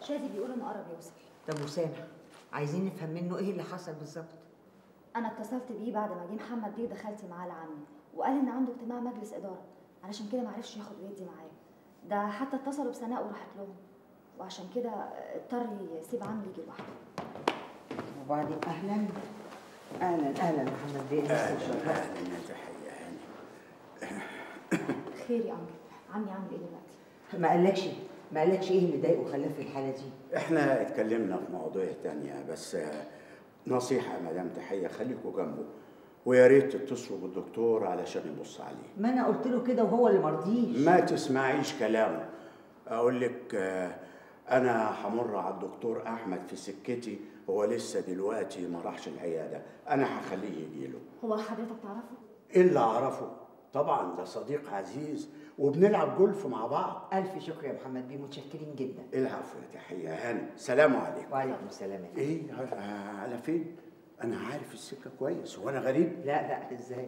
شادي بيقول انه قرب يوصل طب وسامح عايزين نفهم منه ايه اللي حصل بالظبط انا اتصلت بيه بعد ما جه محمد بيه دخلتي معاه لعمي وقال ان عنده اجتماع مجلس اداره علشان كده معرفش ياخد ويدي معاه ده حتى اتصلوا بسناء وراحت لهم وعشان كده اضطر يسيب عمي يجي لوحده وبعدين اهلا اهلا اهلا محمد بيه لسه اهلا شغال. اهلا يا تحيه هاني خير يا عمي عمي عامل ايه دلوقتي ما قالكش ما قالكش ايه اللي ضايقه وخلاه في الحاله دي احنا اتكلمنا في مواضيع تانية بس آه، نصيحة يا مدام تحية خليكوا جنبه ويا ريت تتصلوا بالدكتور علشان يبص عليه ما انا قلت له كده وهو اللي مرضيش ما تسمعيش كلامه اقول لك آه، انا همر على الدكتور احمد في سكتي هو لسه دلوقتي ما راحش العياده انا هخليه يجي له هو حضرتك تعرفه ايه اللي اعرفه طبعا ده صديق عزيز وبنلعب جولف مع بعض الف شكر يا محمد بيه متشكرين جدا العفو يا تحيه هاني سلام عليكم وعليكم السلام يا فندم. ايه ع- على فين انا عارف السكه كويس وانا غريب لا لا ازاي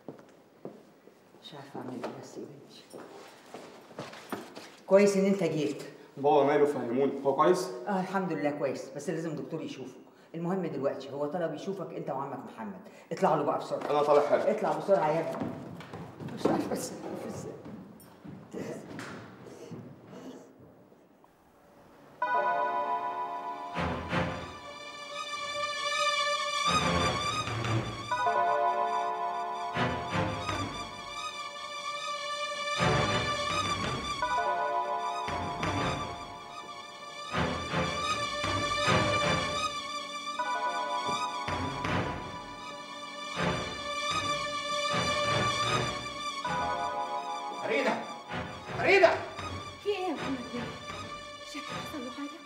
مش عارفه اعمل ايه بس يا بنتي كويس ان انت جيت بابا ماله فهموني هو كويس؟ اه الحمد لله كويس بس لازم دكتور يشوفه المهم دلوقتي هو طلب يشوفك انت وعمك محمد اطلع له بقى بسرعه انا طالع حاجه اطلع بسرعه يا ابني مش عارفه بس أعرف ازاي فريده فريده في ايه يا محمد بيه شكله حصل له حاجه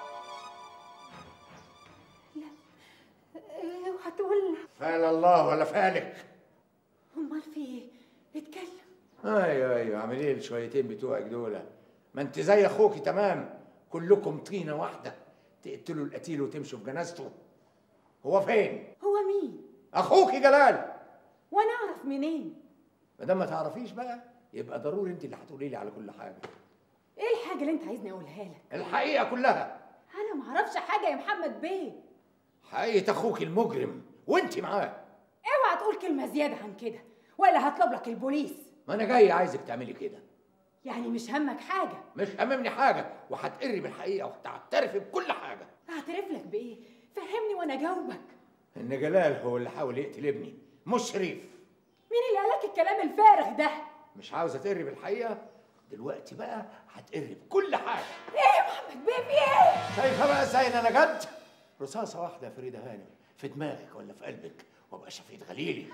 لا إيه وهتقول فعل الله ولا فالك امال في ايه اتكلم ايوه ايوه اعمل ايه الشويتين بتوعك دول ما انت زي اخوكي تمام كلكم طينه واحده تقتلوا القتيل وتمشوا في جنازته هو فين هو مين؟ اخوكي جلال وانا اعرف منين؟ ما دام ما تعرفيش بقى يبقى ضروري انت اللي هتقولي لي على كل حاجه ايه الحاجة اللي انت عايزني اقولها لك؟ الحقيقه كلها انا ما اعرفش حاجة يا محمد بيه حقيقه اخوكي المجرم وانت معاه اوعى تقول كلمة زيادة عن كده ولا هطلب لك البوليس ما انا جاي عايزك تعملي كده يعني مش همك حاجة مش هممني حاجه وهتقري بالحقيقه وهتعترفي بكل حاجه اعترف لك بايه؟ فهمني وانا اجاوبك ان جلال هو اللي حاول يقتل ابني مش شريف مين اللي قالك الكلام الفارغ ده؟ مش عاوزه تقري بالحقيقه دلوقتي بقى هتقري بكل حاجه ايه يا محمد بيه في ايه؟ شايفه بقى ازاي ان انا جد رصاصه واحده يا فريده هانم في دماغك ولا في قلبك وابقى شفيت غليلي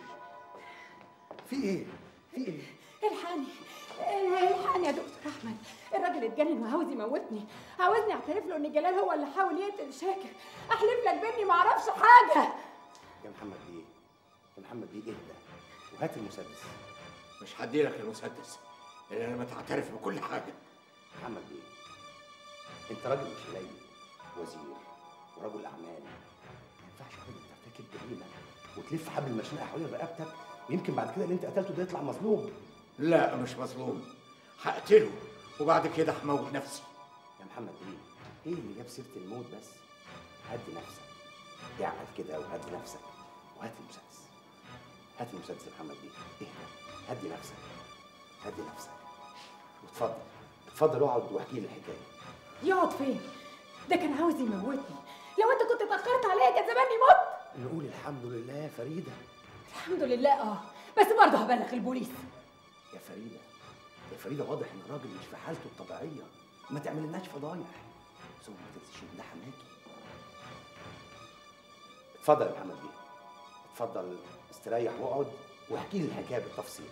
في ايه في ايه الحقني الحقني يا دكتور احمد الراجل اتجنن وعاوز يموتني عاوزني اعترف له ان جلال هو اللي حاول يقتل شاكر احلف لك باني ما اعرفش حاجه يا محمد بيه يا محمد بيه اهدى وهات المسدس مش هديلك المسدس الا لما تعترف بكل حاجه محمد بيه انت راجل مش قليل وزير ورجل اعمال ما ينفعش ابدا ترتكب جريمه وتلف حبل المشنقه حوالين رقبتك ويمكن بعد كده اللي انت قتلته ده يطلع مظلوم لا مش مظلوم هقتله وبعد كده هموت نفسي يا محمد بيه ايه اللي جاب سيره الموت بس هدي نفسك اعمل كده وهدي نفسك وهات المسدس هات المسدس يا محمد بيه اهدى هدي نفسك هدي نفسك واتفضل اتفضل اقعد واحكي لي الحكايه يقعد فين ده كان عاوز يموتني لو انت كنت اتاخرت عليا كان زماني مت نقول الحمد لله يا فريده الحمد لله اه بس برضه هبلغ البوليس يا فريده يا فريده واضح ان الراجل مش في حالته الطبيعيه ما تعملناش فضايح ثم ما تنسيش ان ده حماكي اتفضل يا محمد بيه اتفضل استريح واقعد واحكي لي الحكايه بالتفصيل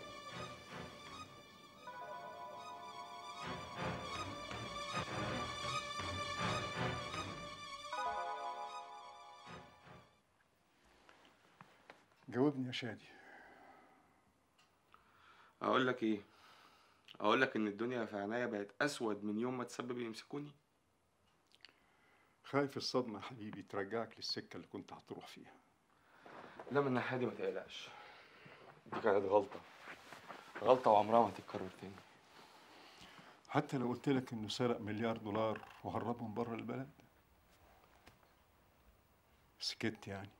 جاوبني يا شادي اقول لك ايه اقول لك ان الدنيا في عينيا بقت اسود من يوم ما تسبب يمسكوني خايف الصدمة يا حبيبي ترجعك للسكة اللي كنت هتروح فيها لا من الناحيه دي ما تقلقش دي كانت غلطه غلطه وعمرها ما هتتكرر تاني حتى لو قلت لك انه سرق مليار دولار وهربهم بره البلد سكت يعني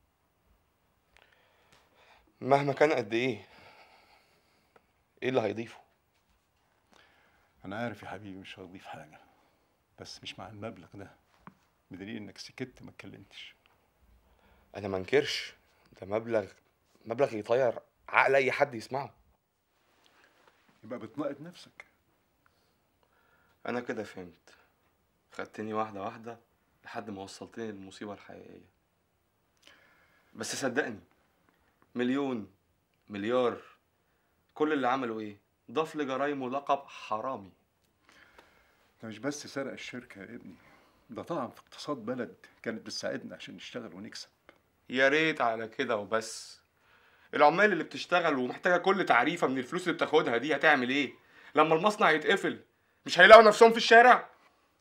مهما كان قد ايه ايه اللي هيضيفه انا عارف يا حبيبي مش هضيف حاجه بس مش مع المبلغ ده بدليل انك سكت ما اتكلمتش انا ما انكرش ده مبلغ مبلغ يطير عقل اي حد يسمعه يبقى بتناقض نفسك انا كده فهمت خدتني واحده واحده لحد ما وصلتني للمصيبه الحقيقيه بس صدقني مليون مليار كل اللي عمله ايه ضاف لجرايمه لقب حرامي ده مش بس سرق الشركه يا ابني ده طعن في اقتصاد بلد كانت بتساعدنا عشان نشتغل ونكسب يا ريت على كده وبس العمال اللي بتشتغل ومحتاجه كل تعريفه من الفلوس اللي بتاخدها دي هتعمل ايه لما المصنع يتقفل مش هيلاقوا نفسهم في الشارع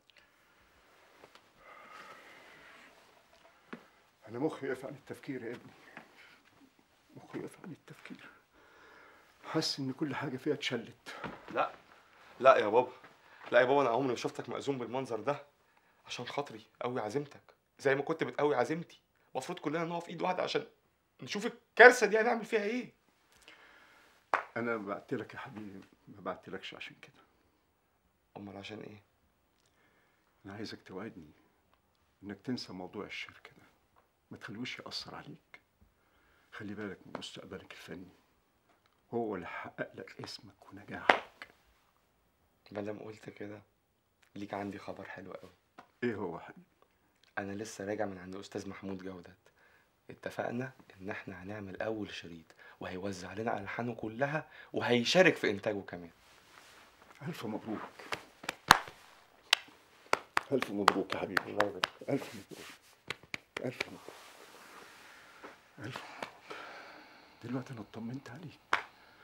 انا مخي يقف عن التفكير يا ابني مخي يقف عن التفكير حاسس ان كل حاجه فيها اتشلت لا لا يا بابا لا يا بابا انا عمري ما شفتك مأزوم بالمنظر ده عشان خاطري قوي عزيمتك زي ما كنت بتقوي عزيمتي المفروض كلنا نقف ايد واحده عشان نشوف الكارثه دي هنعمل فيها ايه انا بعت لك يا حبيبي ما بعتلكش عشان كده امال عشان ايه انا عايزك توعدني انك تنسى موضوع الشركه ده ما تخلوش ياثر عليك خلي بالك من مستقبلك الفني هو اللي حقق لك اسمك ونجاحك ما دام قلت كده ليك عندي خبر حلو قوي ايه هو يا حبيبي انا لسه راجع من عند استاذ محمود جودت اتفقنا ان احنا هنعمل اول شريط وهيوزع لنا الحانه كلها وهيشارك في انتاجه كمان الف مبروك الف مبروك يا حبيبي الله يبارك الف مبروك الف مبروك الف مبروك دلوقتي انا اطمنت عليك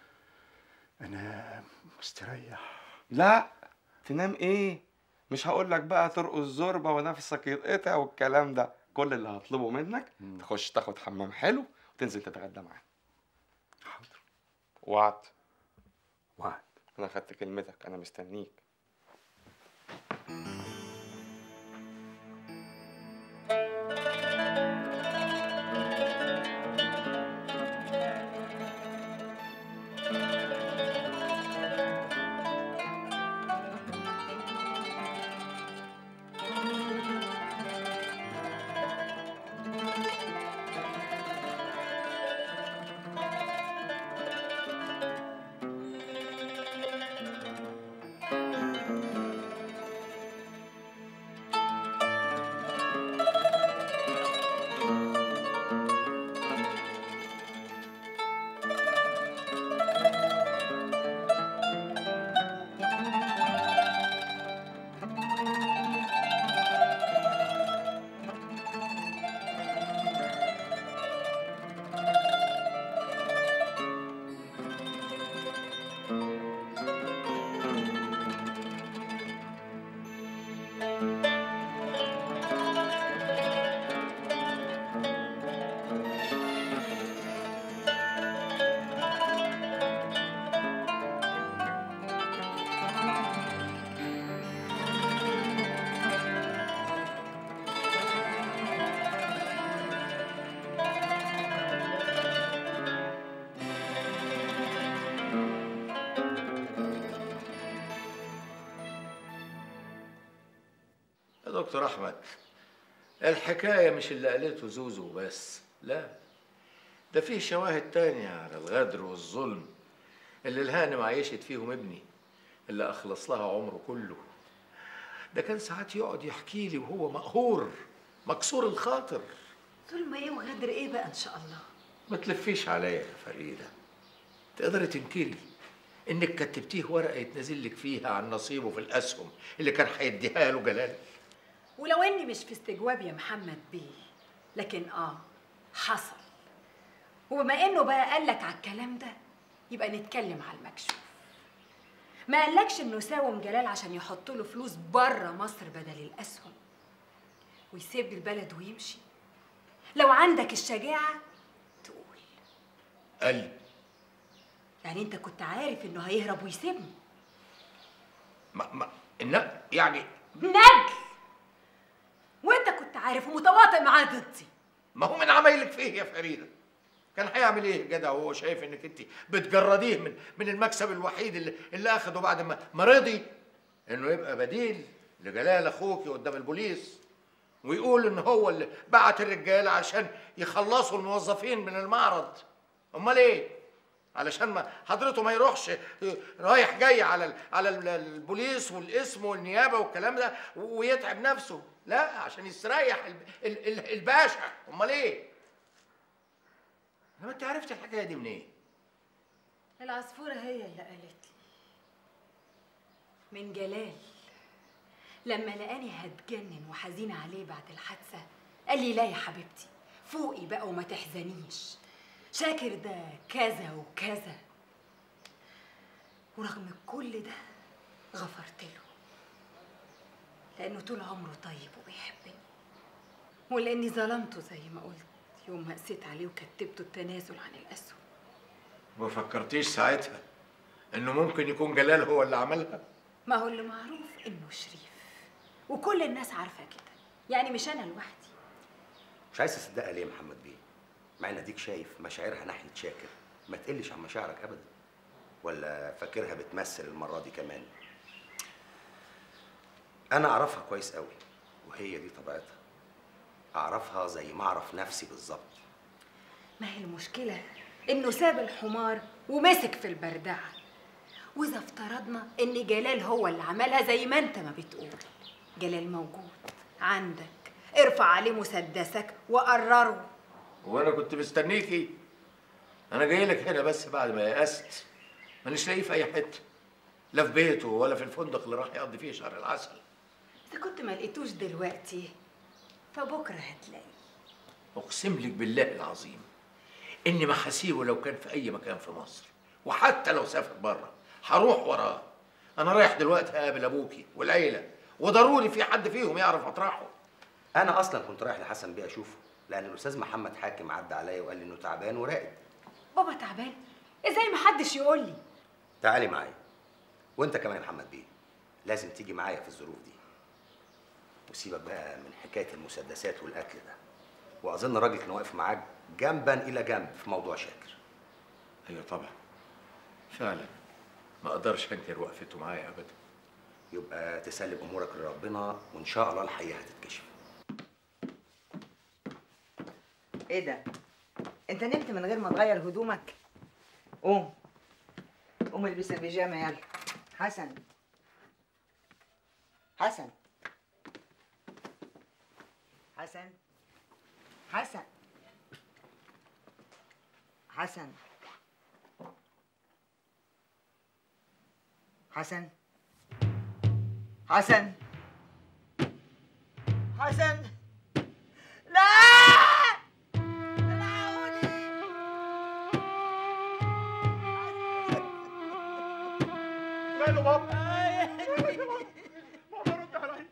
انا مستريح لا تنام ايه مش هقول لك بقى ترقص زوربه ونفسك يتقطع والكلام ده كل اللي هطلبه منك تخش تاخد حمام حلو وتنزل تتغدى معاه حاضر وعد وعد انا خدت كلمتك انا مستنيك يا دكتور احمد الحكايه مش اللي قالته زوزو بس لا ده فيه شواهد تانية على الغدر والظلم اللي الهانم عايشت فيهم ابني اللي اخلص لها عمره كله ده كان ساعات يقعد يحكي لي وهو مقهور مكسور الخاطر ظلم ايه وغدر ايه بقى ان شاء الله ما تلفيش عليا يا فريده تقدري تنكري انك كتبتيه ورقه يتنزل لك فيها عن نصيبه في الاسهم اللي كان هيديها له جلال ولو اني مش في استجواب يا محمد بيه لكن اه حصل وبما انه بقى قالك على الكلام ده يبقى نتكلم على المكشوف ما قالكش انه ساوم جلال عشان يحط له فلوس بره مصر بدل الاسهم ويسيب البلد ويمشي لو عندك الشجاعه تقول قال يعني انت كنت عارف انه هيهرب ويسيبني ما ما إن يعني نجل وانت كنت عارف ومتواطئ معاه ضدي ما هو من عمايلك فيه يا فريده كان هيعمل ايه الجدع وهو شايف انك انت بتجرديه من من المكسب الوحيد اللي, اللي اخده بعد ما ما رضي انه يبقى بديل لجلال اخوك قدام البوليس ويقول ان هو اللي بعت الرجاله عشان يخلصوا الموظفين من المعرض امال ايه علشان ما حضرته ما يروحش رايح جاي على ال- على ال- البوليس والاسم والنيابه والكلام ده ويتعب نفسه لا عشان يستريح ال- ال- ال- الباشا امال ايه ما انت عرفت الحكايه دي منين العصفورة هي اللي قالت لي من جلال لما لقاني هتجنن وحزينة عليه بعد الحادثة قال لي لا يا حبيبتي فوقي بقى وما تحزنيش شاكر ده كذا وكذا ورغم كل ده غفرت له لأنه طول عمره طيب وبيحبني ولأني ظلمته زي ما قلت يوم ما قسيت عليه وكتبته التنازل عن الأسود ما فكرتيش ساعتها انه ممكن يكون جلال هو اللي عملها ما هو اللي معروف انه شريف وكل الناس عارفه كده يعني مش انا لوحدي مش عايز تصدقها ليه يا محمد بيه مع ان اديك شايف مشاعرها ناحيه شاكر ما تقلش عن مشاعرك ابدا ولا فاكرها بتمثل المره دي كمان انا اعرفها كويس قوي وهي دي طبيعتها اعرفها زي ما اعرف نفسي بالظبط ما هي المشكله انه ساب الحمار ومسك في البردعه واذا افترضنا ان جلال هو اللي عملها زي ما انت ما بتقول جلال موجود عندك ارفع عليه مسدسك وقرره وانا كنت مستنيكي انا جاي لك هنا بس بعد ما يأست مانيش لاقيه في اي حته لا في بيته ولا في الفندق اللي راح يقضي فيه شهر العسل اذا كنت ما لقيتوش دلوقتي فبكره هتلاقي اقسم لك بالله العظيم اني ما هسيبه لو كان في اي مكان في مصر وحتى لو سافر بره هروح وراه انا رايح دلوقتي اقابل ابوكي والعيله وضروري في حد فيهم يعرف مطرحه انا اصلا كنت رايح لحسن بيه اشوفه لان الاستاذ محمد حاكم عدى عليا وقال لي انه تعبان وراقد بابا تعبان ازاي ما حدش يقول لي تعالي معايا وانت كمان يا محمد بيه لازم تيجي معايا في الظروف دي وسيبك بقى من حكايه المسدسات والقتل ده واظن الراجل كان واقف معاك جنبا الى جنب في موضوع شاكر ايوه طبعا فعلا ما اقدرش انكر وقفته معايا ابدا يبقى تسلم امورك لربنا وان شاء الله الحقيقه هتتكشف ايه ده انت نمت من غير ما تغير هدومك قوم قوم البس البيجامه يلا حسن حسن حسن حسن حسن حسن حسن حسن لا ماله بابا بابا رد عليا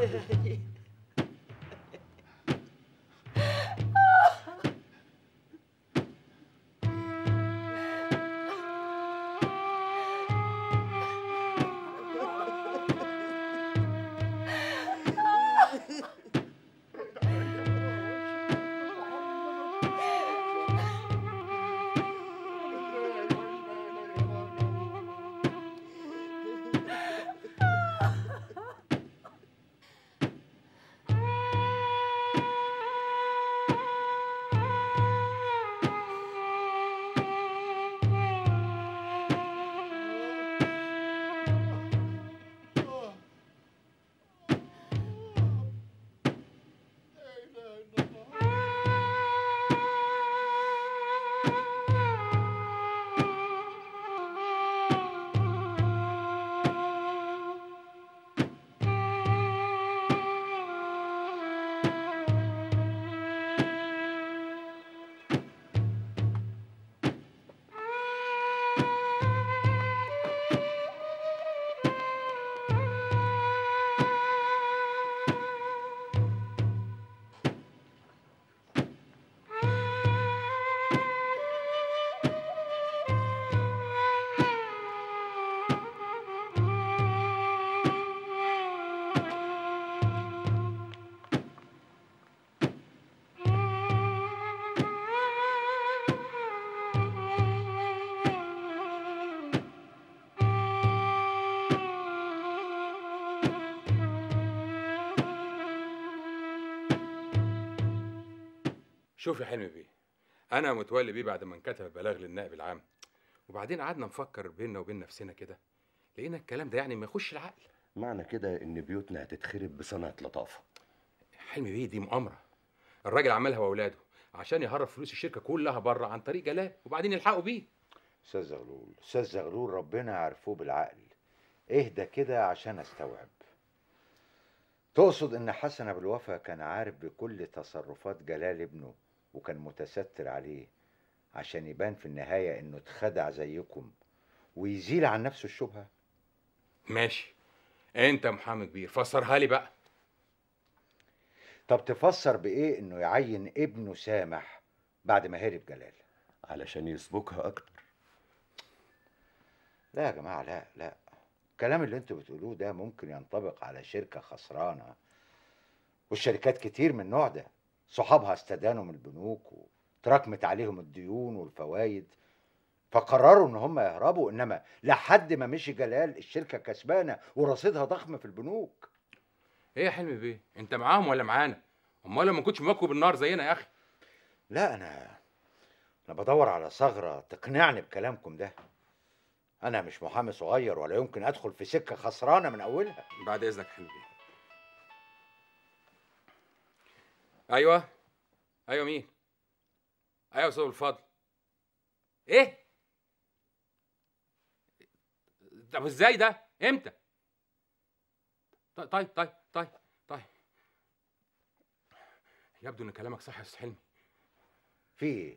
شوف يا حلمي بيه انا متولي بيه بعد ما انكتب بلاغ للنائب العام وبعدين قعدنا نفكر بينا وبين نفسنا كده لقينا الكلام ده يعني ما يخش العقل معنى كده ان بيوتنا هتتخرب بصنعة لطافة حلمي بيه دي مؤامره الراجل عملها واولاده عشان يهرب فلوس الشركه كلها بره عن طريق جلال وبعدين يلحقوا بيه استاذ زغلول استاذ زغلول ربنا عرفوه بالعقل اهدى كده عشان استوعب تقصد ان حسن ابو الوفا كان عارف بكل تصرفات جلال ابنه وكان متستر عليه عشان يبان في النهاية انه اتخدع زيكم ويزيل عن نفسه الشبهة ماشي انت محامي كبير فسرها لي بقى طب تفسر بايه انه يعين ابنه سامح بعد ما هرب جلال علشان يسبقها اكتر لا يا جماعة لا لا الكلام اللي انتوا بتقولوه ده ممكن ينطبق على شركة خسرانة والشركات كتير من النوع ده صحابها استدانوا من البنوك وتراكمت عليهم الديون والفوايد فقرروا ان هم يهربوا انما لحد ما مشي جلال الشركة كسبانة ورصيدها ضخم في البنوك ايه يا حلمي بيه انت معاهم ولا معانا امال ما كنتش مواكب بالنار زينا يا اخي لا انا انا بدور على ثغرة تقنعني بكلامكم ده انا مش محامي صغير ولا يمكن ادخل في سكة خسرانة من اولها بعد اذنك يا حلمي بيه ايوه ايوه مين ايوه استاذ الفضل ايه طب ازاي ده امتى طيب طيب طيب طيب طيب يبدو ان كلامك صح يا استاذ حلمي في ايه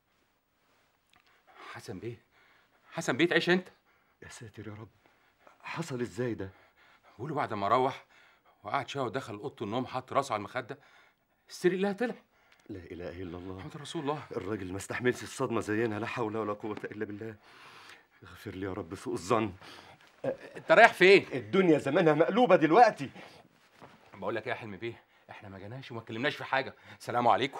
حسن بيه حسن بيه تعيش انت يا ساتر يا رب حصل ازاي ده بيقولوا بعد ما روح وقعد شويه ودخل اوضه النوم حط راسه على المخده السرير اللي طلع لا اله الا الله محمد رسول الله الراجل ما استحملش الصدمه زينا لا حول ولا قوه الا بالله اغفر لي يا رب سوء الظن انت رايح فين الدنيا زمانها مقلوبه دلوقتي بقول لك ايه يا حلمي بيه احنا ما جيناش وما اتكلمناش في حاجه سلام عليكم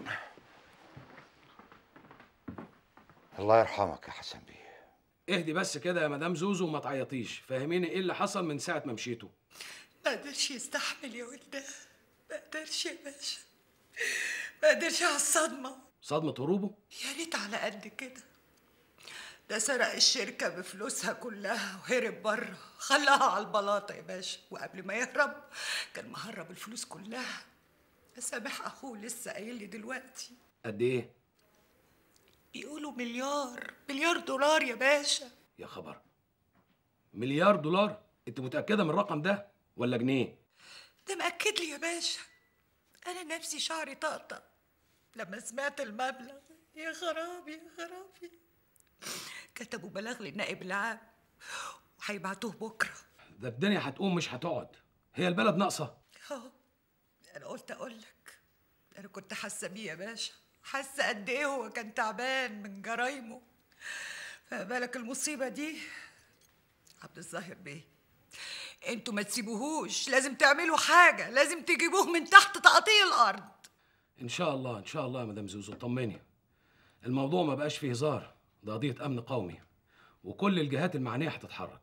الله يرحمك يا حسن بيه اهدي بس كده يا مدام زوزو وما تعيطيش فهميني ايه اللي حصل من ساعه ما مشيتوا ما قدرش يستحمل يا ولده ما قدرش يا باشا ما قدرش على الصدمة صدمه هروبه يا ريت على قد كده ده سرق الشركة بفلوسها كلها وهرب بره خلاها على البلاطة يا باشا وقبل ما يهرب كان مهرب الفلوس كلها سامح أخوه لسه قايل لي دلوقتي قد ايه بيقولوا مليار مليار دولار يا باشا يا خبر مليار دولار انت متاكده من الرقم ده ولا جنيه ده مأكد لي يا باشا أنا نفسي شعري طقطق لما سمعت المبلغ يا خرابي يا خرابي كتبوا بلاغ للنائب العام وهيبعتوه بكرة ده الدنيا هتقوم مش هتقعد هي البلد ناقصه اهو انا قلت اقول لك انا كنت حاسه بيه يا باشا حاسه قد ايه هو كان تعبان من جرايمه فما بالك المصيبه دي عبد الظاهر بيه انتوا ما تسيبوهوش لازم تعملوا حاجه لازم تجيبوه من تحت تقطيع الارض ان شاء الله ان شاء الله يا مدام زوزو طمني الموضوع ما بقاش فيه هزار ده قضيه امن قومي وكل الجهات المعنيه هتتحرك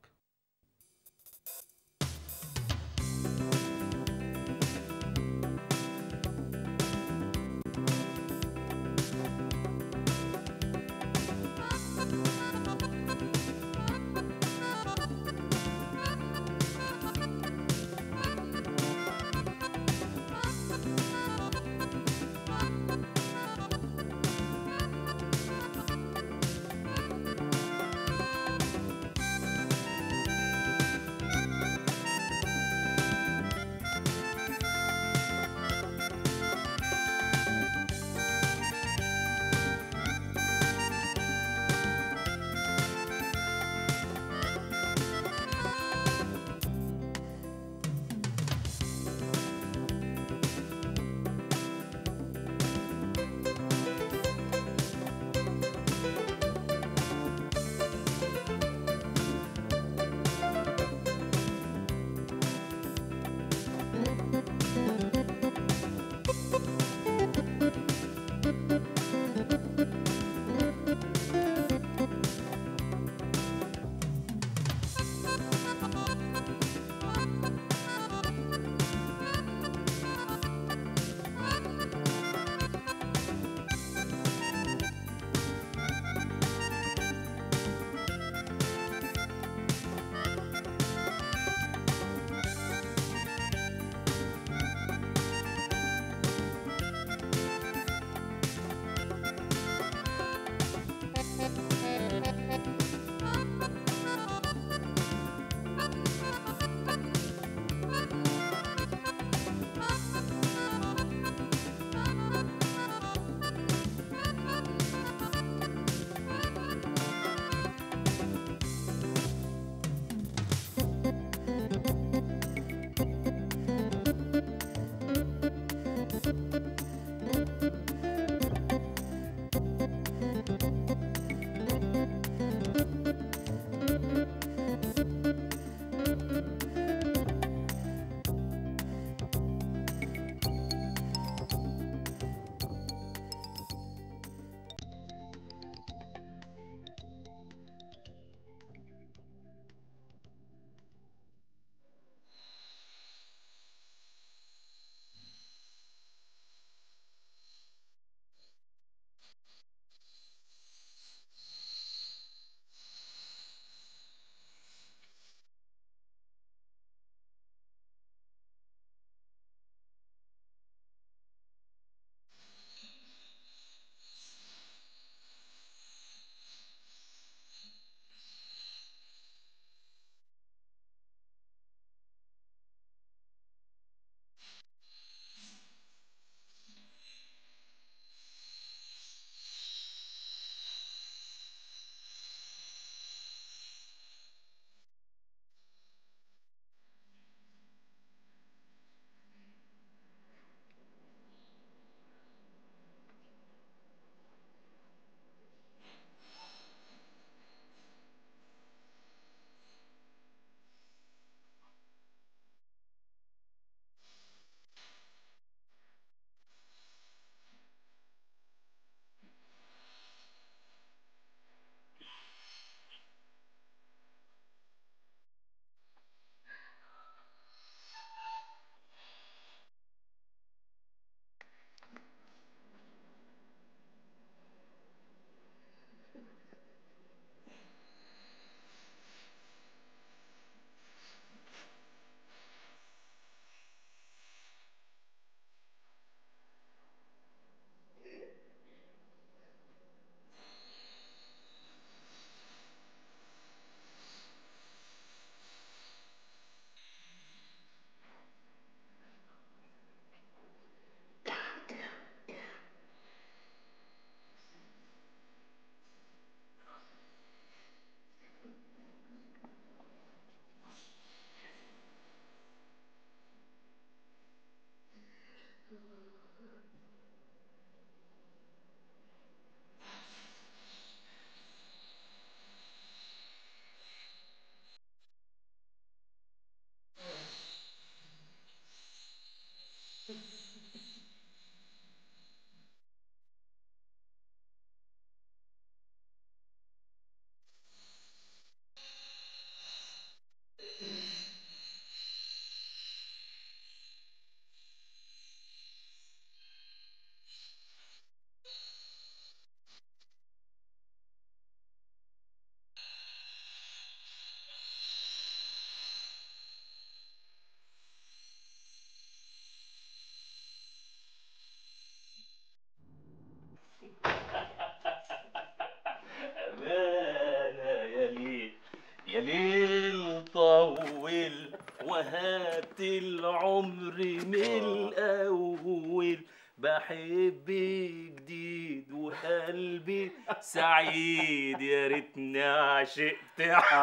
طول وهات العمر من الأول بحب جديد وقلبي سعيد يا ريتني عشقت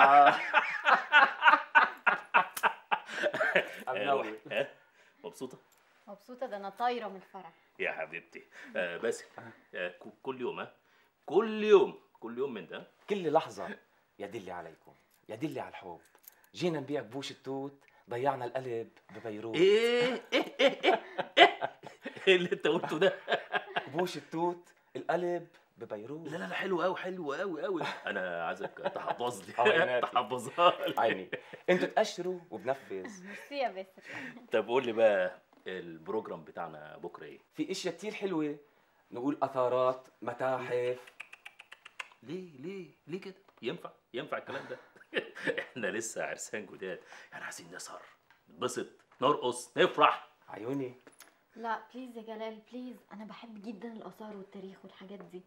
منور. ها؟ مبسوطة؟ مبسوطة ده أنا طايرة من الفرح يا حبيبتي آه بس آه ك- كل يوم ها كل يوم كل يوم من ده كل لحظة يدلي عليكم يدلي على الحب جينا نبيع كبوش التوت ضيعنا القلب ببيروت ايه ايه ايه ايه ايه اللي انت قلته ده كبوش التوت القلب ببيروت لا لا لا حلو قوي حلو قوي قوي انا عايزك تحفظ لي عيناتي. تحفظها لي عيني انتوا تقشروا وبنفذ ميرسي يا باسل طب قول لي بقى البروجرام بتاعنا بكره ايه في اشياء كتير حلوة نقول اثارات متاحف ليه ليه ليه كده ينفع ينفع الكلام ده احنا لسه عرسان جداد يعني عايزين نسهر نتبسط نرقص نفرح عيوني لا بليز يا جلال بليز انا بحب جدا الاثار والتاريخ والحاجات دي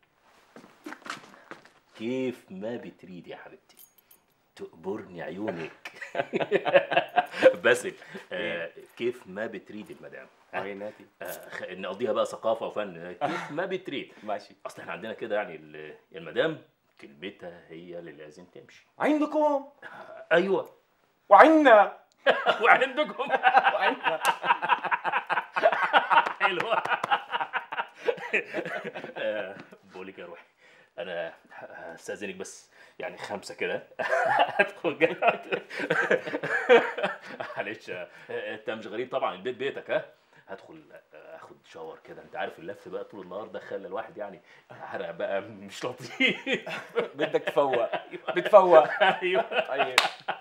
كيف ما بتريد يا حبيبتي تقبرني عيونك بس آه كيف ما بتريد المدام ها؟ عيناتي آه خ- نقضيها بقى ثقافه وفن كيف ما بتريد ماشي اصل احنا عندنا كده يعني ال- المدام كلمتها هي اللي لازم تمشي عندكم ايوه وعنا وعندكم حلوه آه، بقول لك يا روحي انا هستاذنك بس يعني خمسه كده هدخل جاي معلش آه، انت مش غريب طبعا البيت بيتك ها هدخل آه، اخد شاور كده انت عارف اللف بقى طول النهار ده خلى الواحد يعني حرق بقى مش لطيف بدك تفوق بتفوق ايوه طيب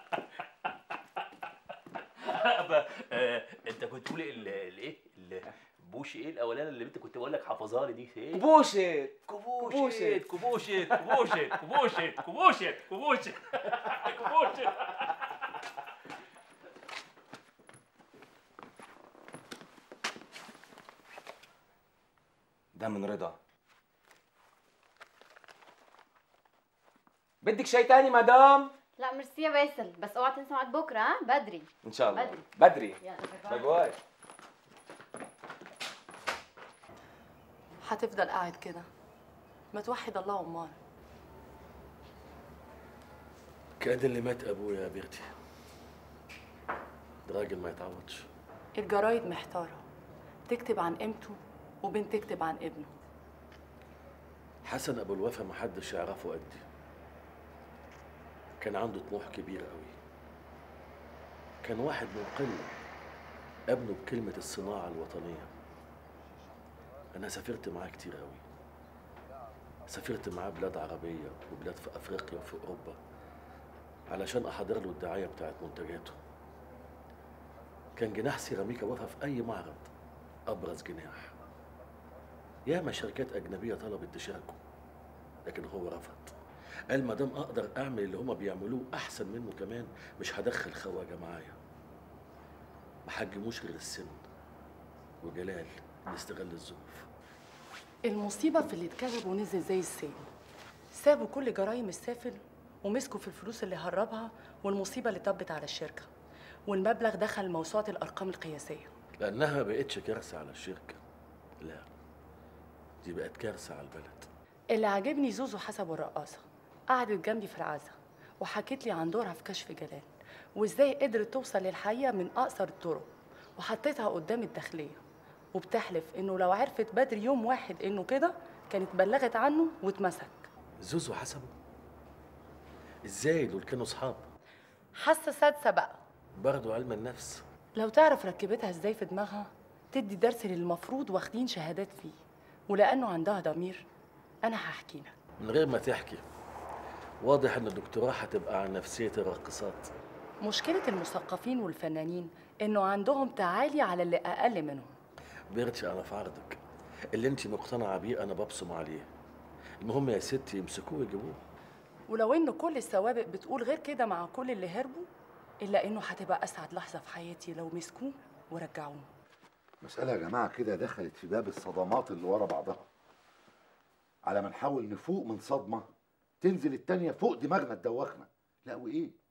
بقى، آه، انت كنت تقول ال- الايه البوش ايه الاولاني اللي انت كنت بقول لك حافظها لي دي ايه كبوشت كبوشت كبوشت كبوشت كبوشت كبوشت كبوشت كبوشت ده من رضا بدك شيء تاني مدام لا ميرسي يا باسل بس اوعى تنسى ميعاد بكره ها بدري ان شاء الله بدري. بدري يلا باي باي هتفضل قاعد كده ما توحد الله امال كان اللي مات ابويا يا بيرتي ده راجل ما يتعوضش الجرايد محتاره تكتب عن قيمته وبين تكتب عن ابنه حسن ابو الوفا محدش يعرفه قدي كان عنده طموح كبير قوي كان واحد من قله ابنه بكلمه الصناعه الوطنيه انا سافرت معاه كتير قوي سافرت معاه بلاد عربيه وبلاد في افريقيا وفي اوروبا علشان احضر له الدعايه بتاعت منتجاته كان جناح سيراميكا وقف في اي معرض ابرز جناح ياما شركات اجنبيه طلبت تشاركه لكن هو رفض قال ما دام اقدر اعمل اللي هما بيعملوه احسن منه كمان مش هدخل خواجه معايا ما حجموش غير السن وجلال بيستغل الظروف المصيبه في اللي اتكذب ونزل زي السيل سابوا كل جرايم السافل ومسكوا في الفلوس اللي هربها والمصيبه اللي طبت على الشركه والمبلغ دخل موسوعه الارقام القياسيه لانها ما بقتش كارثه على الشركه لا دي بقت كارثه على البلد اللي عاجبني زوزو حسب الرقاصه قعدت جنبي في العزا وحكت لي عن دورها في كشف جلال وازاي قدرت توصل للحقيقه من اقصر الطرق وحطيتها قدام الداخليه وبتحلف انه لو عرفت بدري يوم واحد انه كده كانت بلغت عنه واتمسك زوزو حسبه ازاي دول كانوا اصحاب حاسه سادسه بقى برضه علم النفس لو تعرف ركبتها ازاي في دماغها تدي درس للمفروض واخدين شهادات فيه ولانه عندها ضمير انا هحكي لك من غير ما تحكي واضح ان الدكتوراه هتبقى عن نفسيه الراقصات مشكله المثقفين والفنانين انه عندهم تعالي على اللي اقل منهم بيرتي انا في عرضك اللي انت مقتنعه بيه انا ببصم عليه المهم يا ستي يمسكوه ويجيبوه ولو انه كل السوابق بتقول غير كده مع كل اللي هربوا الا انه هتبقى اسعد لحظه في حياتي لو مسكوه ورجعوه مسألة يا جماعة كده دخلت في باب الصدمات اللي ورا بعضها على ما نحاول نفوق من صدمة تنزل التانية فوق دماغنا تدوخنا لا وإيه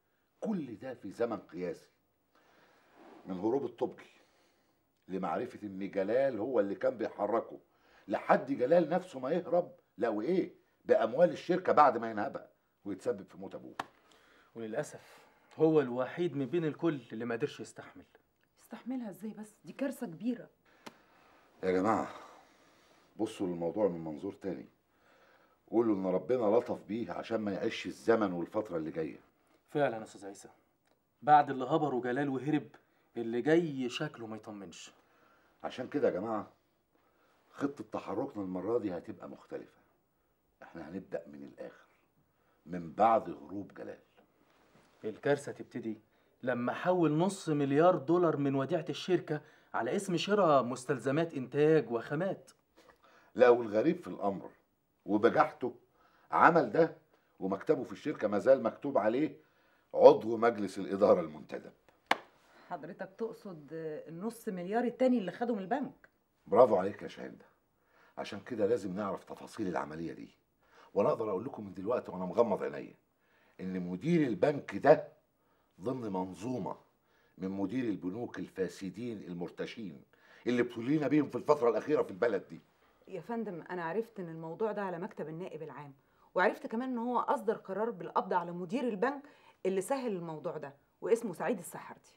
كل ده في زمن قياسي من هروب الطبقي لمعرفة إن جلال هو اللي كان بيحركه لحد جلال نفسه ما يهرب لا وإيه بأموال الشركة بعد ما ينهبها ويتسبب في موت أبوه وللأسف هو الوحيد من بين الكل اللي ما قدرش يستحمل استحملها ازاي بس دي كارثه كبيره يا جماعة بصوا للموضوع من منظور تاني قولوا إن ربنا لطف بيه عشان ما يعيش الزمن والفترة اللي جاية فعلا يا أستاذ عيسى بعد اللي هبره جلال وهرب اللي جاي شكله ما يطمنش عشان كده يا جماعة خطة تحركنا المرة دي هتبقى مختلفة احنا هنبدأ من الآخر من بعد هروب جلال الكارثة تبتدي لما حول نص مليار دولار من وديعة الشركة على اسم شراء مستلزمات إنتاج وخامات لا والغريب في الأمر وبجحته عمل ده ومكتبه في الشركة مازال مكتوب عليه عضو مجلس الإدارة المنتدب حضرتك تقصد النص مليار التاني اللي خده من البنك برافو عليك يا شاهندة عشان كده لازم نعرف تفاصيل العملية دي وأنا أقدر أقول لكم من دلوقتي وأنا مغمض عينيا إن مدير البنك ده ضمن منظومة من مدير البنوك الفاسدين المرتشين اللي ابتلينا بيهم في الفترة الأخيرة في البلد دي يا فندم انا عرفت ان الموضوع ده على مكتب النائب العام وعرفت كمان ان هو اصدر قرار بالقبض على مدير البنك اللي سهل الموضوع ده واسمه سعيد السحرتي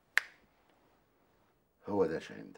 هو ده يا شاهندة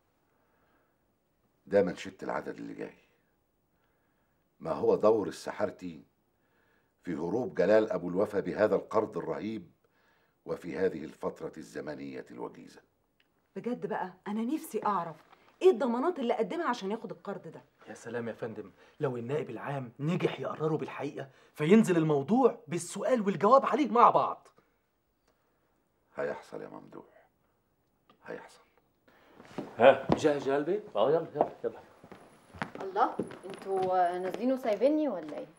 ده منشدة العدد اللي جاي ما هو دور السحرتي في هروب جلال أبو الوفا بهذا القرض الرهيب وفي هذه الفترة الزمنية الوجيزة بجد بقى انا نفسي اعرف ايه الضمانات اللي قدمها عشان ياخد القرض ده يا سلام يا فندم لو النائب العام نجح يقرره بالحقيقة فينزل الموضوع بالسؤال والجواب عليه مع بعض هيحصل يا ممدوح هيحصل ها جاهز يا قلبي؟ اه يلا يلا يلا الله انتوا نازلين وسايبيني ولا ايه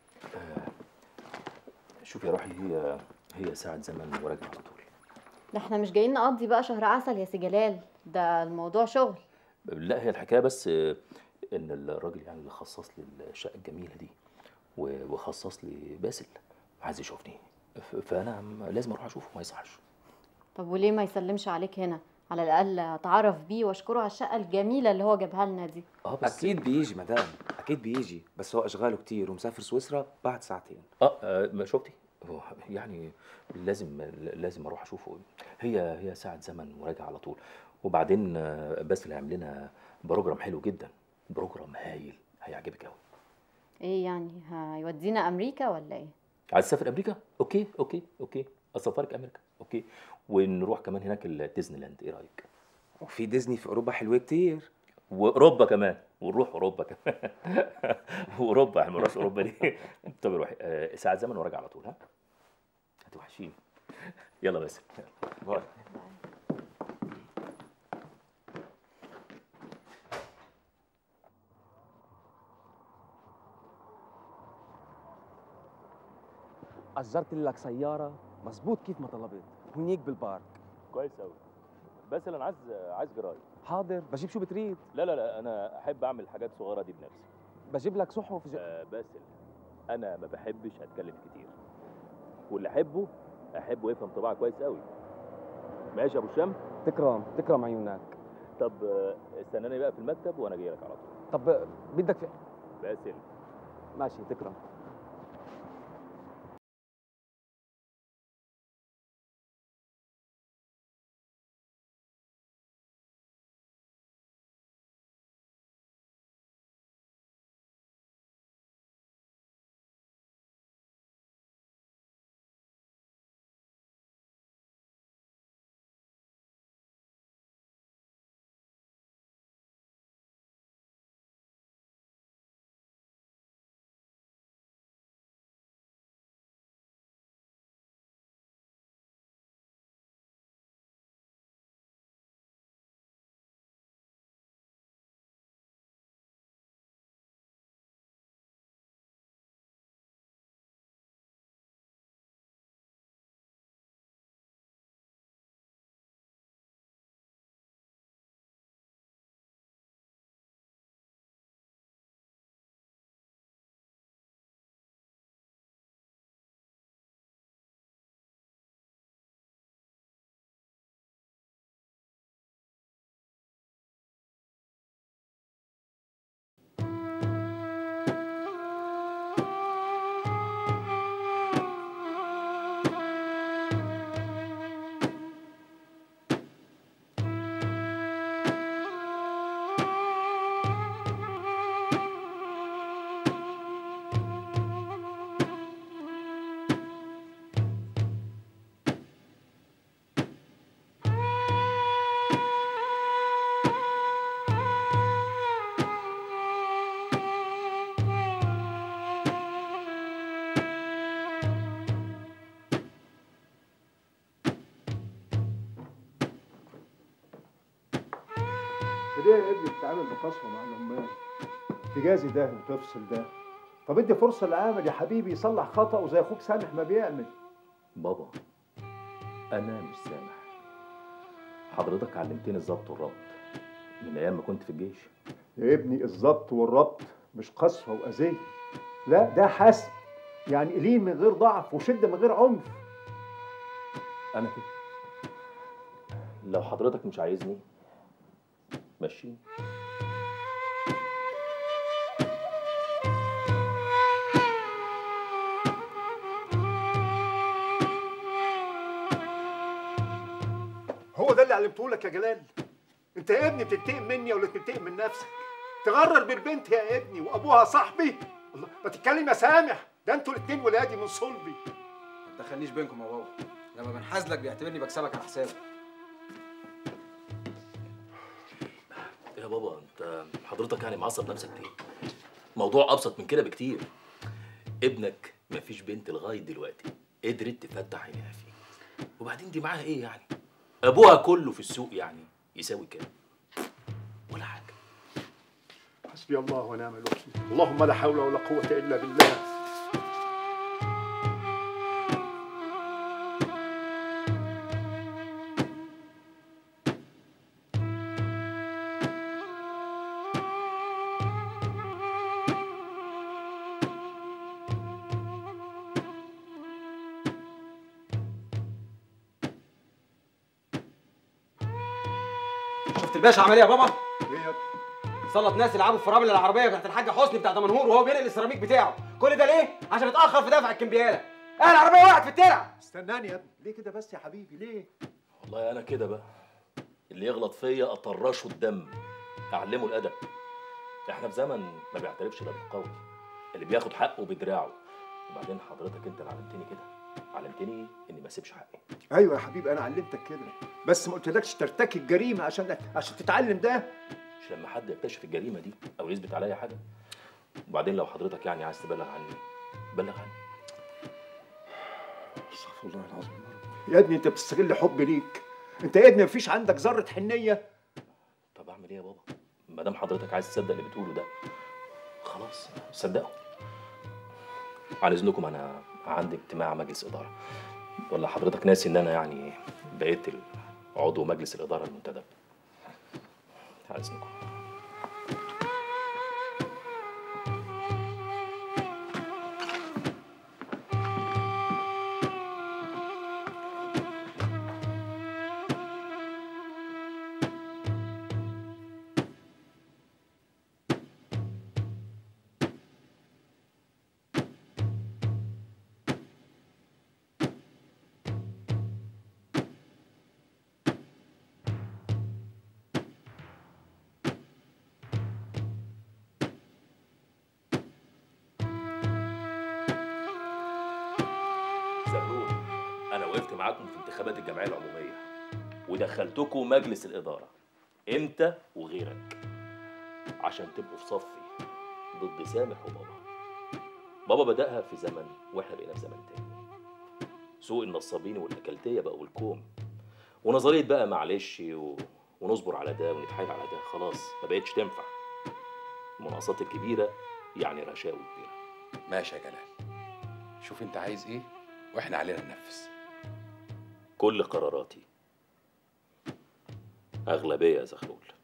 شوف يا روحي هي هي ساعة زمن وراجع على طول ده احنا مش جايين نقضي بقى شهر عسل يا سي جلال ده الموضوع شغل لا هي الحكاية بس آه، ان الراجل يعني اللي خصص لي الشقة الجميلة دي و- وخصص لي باسل عايز يشوفني ف- فانا م- لازم اروح اشوفه ما يصحش طب وليه ما يسلمش عليك هنا على الاقل اتعرف بيه واشكره على الشقه الجميله اللي هو جابها لنا دي اه بس اكيد بيجي مدام اكيد بيجي بس هو اشغاله كتير ومسافر سويسرا بعد ساعتين اه آه، ما شفتي هو يعني لازم لازم اروح اشوفه هي هي ساعة زمن وراجع على طول وبعدين آه، باسل هيعمل لنا بروجرام حلو جدا بروجرام هايل هيعجبك قوي ايه يعني هيودينا امريكا ولا ايه عايز تسافر امريكا اوكي اوكي اوكي اسافرك امريكا اوكي ونروح كمان هناك الديزني لاند ايه رايك وفي ديزني في اوروبا حلوه كتير واوروبا كمان ونروح اوروبا كمان واوروبا احنا ما نروحش اوروبا ليه طب روحي آه، ساعة زمن وراجع على طول ها هتوحشيني يلا باسل باي اجرت لك سياره مظبوط كيف ما طلبت هنيك بالبارك كويس قوي بس انا عايز عايز جرايد حاضر بجيب شو بتريد لا لا لا انا احب اعمل حاجات صغيره دي بنفسي بجيب لك صحف ج... آه باسل انا ما بحبش اتكلم كتير واللي احبه احبه يفهم طباعه كويس قوي ماشي يا ابو الشام تكرم تكرم عيونك طب آه، استناني بقى في المكتب وانا جاي لك على طول طب بدك في باسل ماشي تكرم ليه يا ابني بتتعامل بقسوه مع العمال تجازي ده وتفصل ده طب ادي فرصه للعامل يا حبيبي يصلح خطأه زي اخوك سامح ما بيعمل بابا انا مش سامح حضرتك علمتني الظبط والربط من ايام ما كنت في الجيش يا ابني الظبط والربط مش قسوه واذيه لا ده حسم يعني لين من غير ضعف وشده من غير عنف انا كده لو حضرتك مش عايزني مشيني هو ده اللي علمته لك يا جلال انت يا ابني بتنتقم مني ولا بتنتقم من نفسك تغرر بالبنت يا ابني وابوها صاحبي الله ما تتكلم يا سامح ده انتوا الاتنين ولادي من صلبي ما تدخلنيش بينكم يا بابا لما بنحازلك بيعتبرني بكسبك على حسابه يا بابا انت حضرتك يعني معصب نفسك ليه؟ موضوع ابسط من كده بكتير ابنك مفيش بنت لغايه دلوقتي قدرت تفتح عينيها فيه وبعدين دي معاها ايه يعني؟ ابوها كله في السوق يعني يساوي كام؟ حسبي الله ونعم الوكيل اللهم لا حول ولا قوه الا بالله شفت الباشا عمل ايه يا بابا؟ ايه يا ابني؟ سلط ناس يلعبوا في فرامل العربيه بتاعت الحاج حسني بتاع دمنهور وهو بينقل السيراميك بتاعه كل ده ليه؟ عشان اتاخر في دفع الكمبياله اه العربيه وقعت في الترع استناني يا ابني ليه كده بس يا حبيبي ليه والله انا كده بقى اللي يغلط فيا اطرشه الدم اعلمه الادب احنا في زمن ما بيعترفش الا بالقول اللي بياخد حقه بدراعه وبعدين حضرتك انت اللي علمتني كده علمتني اني ما اسيبش حقي ايوه يا حبيبي انا علمتك كده بس ما قلتلكش ترتكب جريمه عشان عشان تتعلم ده مش لما حد يكتشف الجريمه دي او يثبت عليا حاجه وبعدين لو حضرتك يعني عايز تبلغ عني بلغ عني استغفر الله العظيم يا رب يا ابني انت بتستغل حبي ليك انت يا ابني مفيش عندك ذره حنيه طب اعمل ايه يا بابا ما دام حضرتك عايز تصدق اللي بتقوله ده خلاص صدقه عن اذنكم انا عندي اجتماع مجلس اداره ولا حضرتك ناسي ان انا يعني بقيت عضو مجلس الاداره المنتدب عن اذنكم زغلول انا وقفت معاكم في انتخابات الجمعيه العموميه ودخلتكم مجلس الاداره انت وغيرك عشان تبقوا في صفي ضد سامح وبابا بابا بدأها في زمن واحنا بقينا في زمن تاني سوق النصابين والاكلتيه بقوا الكوم ونظريه بقى معلش و... ونصبر على ده ونتحايل على ده خلاص ما بقتش تنفع المناقصات الكبيره يعني رشاوي كبيره ماشي يا جلال شوف انت عايز ايه واحنا علينا ننفذ كل قراراتي أغلبية يا زغلول